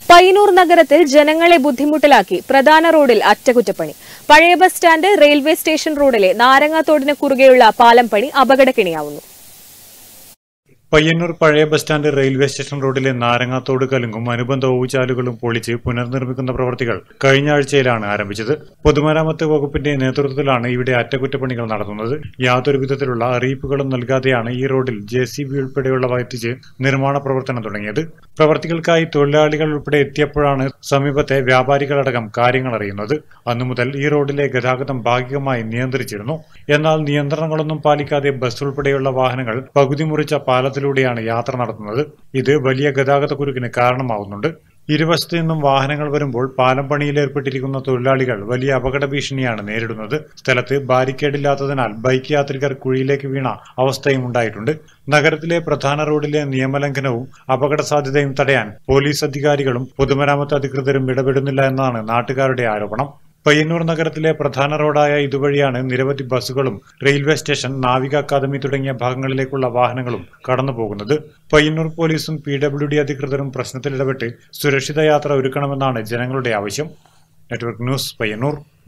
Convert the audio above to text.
പയ്യന്നൂർ നഗരത്തിൽ ജനങ്ങളെ ബുദ്ധിമുട്ടിലാക്കി പ്രധാന റോഡിൽ അറ്റകുറ്റപ്പണി പഴയ ബസ് സ്റ്റാൻഡ് റെയിൽവേ സ്റ്റേഷൻ റോഡിലെ നാരങ്ങാത്തോടിന് കുറുകെയുള്ള പാലം പണി അപകടക്കിണിയാവുന്നു പയ്യന്നൂർ പഴയ ബസ് സ്റ്റാൻഡ് റെയിൽവേ സ്റ്റേഷൻ റോഡിലെ നാരങ്ങാത്തോട് കലുങ്കും അനുബന്ധ ഓവുചാലുകളും പൊളിച്ച് പുനർനിർമ്മിക്കുന്ന പ്രവൃത്തികൾ കഴിഞ്ഞ ആഴ്ചയിലാണ് ആരംഭിച്ചത് പൊതുമരാമത്ത് വകുപ്പിന്റെ നേതൃത്വത്തിലാണ് ഇവിടെ അറ്റകുറ്റപ്പണികൾ നടത്തുന്നത് യാതൊരു വിധത്തിലുള്ള അറിയിപ്പുകളും നൽകാതെയാണ് ഈ റോഡിൽ ജെ സി ബി ഉൾപ്പെടെയുള്ളവ എത്തിച്ച് നിർമ്മാണ പ്രവർത്തനം തുടങ്ങിയത് പ്രവർത്തികൾക്കായി തൊഴിലാളികൾ ഉൾപ്പെടെ എത്തിയപ്പോഴാണ് സമീപത്തെ വ്യാപാരികളടക്കം കാര്യങ്ങൾ അറിയുന്നത് അന്നു മുതൽ ഈ റോഡിലെ ഗതാഗതം ഭാഗികമായി നിയന്ത്രിച്ചിരുന്നു എന്നാൽ നിയന്ത്രണങ്ങളൊന്നും പാലിക്കാതെ ബസ് ഉൾപ്പെടെയുള്ള വാഹനങ്ങൾ പകുതി മുറിച്ച പാലത്തിലൂടെയാണ് യാത്ര നടത്തുന്നത് ഇത് വലിയ ഗതാഗത കുരുക്കിന് കാരണമാവുന്നുണ്ട് ഇരുവശത്തു നിന്നും വാഹനങ്ങൾ വരുമ്പോൾ പാലം പണിയിൽ ഏർപ്പെട്ടിരിക്കുന്ന തൊഴിലാളികൾ വലിയ അപകട ഭീഷണിയാണ് നേരിടുന്നത് സ്ഥലത്ത് ബാരിക്കേഡില്ലാത്തതിനാൽ ബൈക്ക് യാത്രികർ കുഴിയിലേക്ക് വീണ അവസ്ഥയും ഉണ്ടായിട്ടുണ്ട് നഗരത്തിലെ പ്രധാന റോഡിലെ നിയമലംഘനവും അപകട സാധ്യതയും തടയാൻ പോലീസ് അധികാരികളും പൊതുമരാമത്ത് അധികൃതരും ഇടപെടുന്നില്ല എന്നാണ് നാട്ടുകാരുടെ ആരോപണം പയ്യന്നൂർ നഗരത്തിലെ പ്രധാന റോഡായ ഇതുവഴിയാണ് നിരവധി ബസ്സുകളും റെയിൽവേ സ്റ്റേഷൻ നാവിക അക്കാദമി തുടങ്ങിയ ഭാഗങ്ങളിലേക്കുള്ള വാഹനങ്ങളും കടന്നുപോകുന്നത് പയ്യന്നൂർ പോലീസും പി ഡബ്ല്യു ഡി അധികൃതരും പ്രശ്നത്തിൽ ഇടപെട്ട് സുരക്ഷിത യാത്ര ഒരുക്കണമെന്നാണ് ജനങ്ങളുടെ ആവശ്യം നെറ്റ്വർക്ക് ന്യൂസ് പയ്യന്നൂർ